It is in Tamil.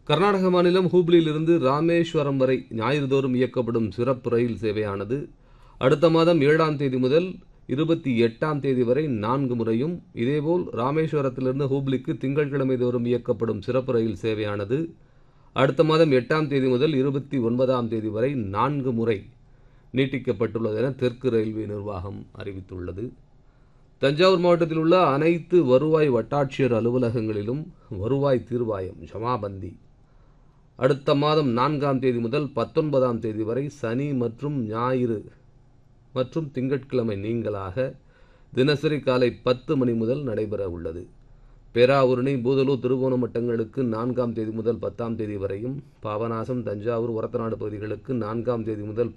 கர்நாடக மாநிலம் ஹூப்ளியிலிருந்து ராமேஸ்வரம் வரை ஞாயிறுதோறும் இயக்கப்படும் சிறப்பு ரயில் சேவையானது அடுத்த மாதம் ஏழாம் தேதி முதல் இருபத்தி எட்டாம் தேதி வரை நான்கு முறையும் இதேபோல் ராமேஸ்வரத்திலிருந்து ஹூப்ளிக்கு திங்கட்கிழமை தோறும் இயக்கப்படும் சிறப்பு ரயில் சேவையானது அடுத்த மாதம் எட்டாம் தேதி முதல் இருபத்தி ஒன்பதாம் தேதி வரை நான்கு முறை நீட்டிக்கப்பட்டுள்ளது என தெற்கு ரயில்வே நிர்வாகம் அறிவித்துள்ளது தஞ்சாவூர் மாவட்டத்தில் உள்ள அனைத்து வருவாய் வட்டாட்சியர் அலுவலகங்களிலும் வருவாய் தீர்வாயம் ஜமாபந்தி அடுத்த மாதம் நான்காம் தேதி முதல் பத்தொன்பதாம் தேதி வரை சனி மற்றும் ஞாயிறு மற்றும் திங்கட்கிழமை நீங்களாக தினசரி காலை பத்து மணி முதல் நடைபெற உள்ளது பேராவூரணி பூதலூர் திருவோணம் மட்டங்களுக்கு நான்காம் தேதி முதல் பத்தாம் தேதி வரையும் பாபநாசம் தஞ்சாவூர் ஒரத்தநாடு பகுதிகளுக்கு நான்காம் தேதி முதல்